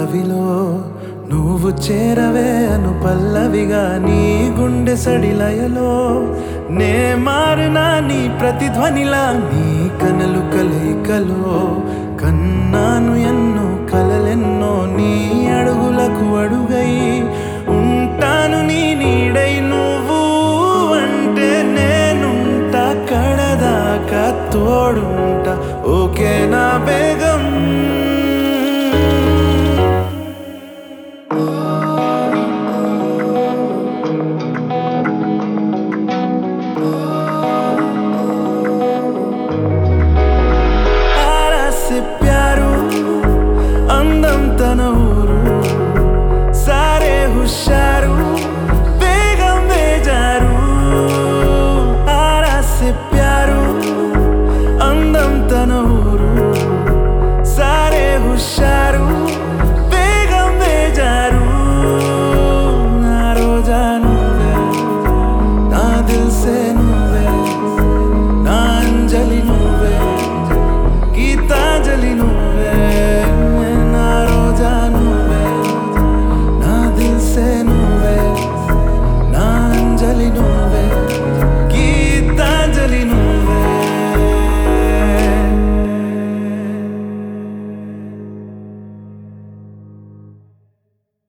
పల్లవిలో నువ్వు చేరవే అను పల్లవిగా నీ గుండె సడిలయలో నే మారినా నీ ప్రతిధ్వనిలా నీ కనలు కలయికలో కన్నాను ఎన్నో కలలెన్నో